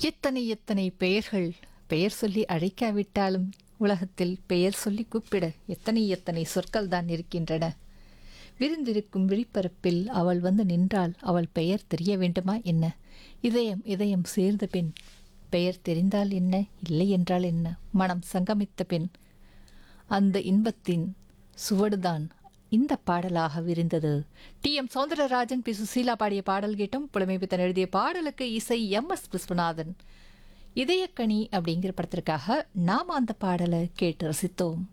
எத்தனை எத்தனை பெயர்கள் பெயர் சொல்லி அழைக்காவிட்டாலும் உலகத்தில் பெயர் சொல்லி கூப்பிட எத்தனை எத்தனை சொற்கள் தான் இருக்கின்றன விரிந்திருக்கும் விழிப்பரப்பில் அவள் வந்து நின்றால் அவள் பெயர் தெரிய வேண்டுமா என்ன இதயம் இதயம் சேர்ந்த பின் பெயர் தெரிந்தால் என்ன இல்லை என்றால் என்ன மனம் சங்கமித்த பின் அந்த இன்பத்தின் சுவடுதான் இந்த பாடலாக விரிந்தது T M Soundararajan P Susheela பாடிய பாடல் கேட்டும் புலமைப்பித்தன் எழுதிய பாடலுக்கு இசை எம் எஸ் விஸ்வநாதன் இதயக்கனி அப்படிங்கிற படத்திற்காக நாம் அந்த பாடலை கேட்டு ரசித்தோம்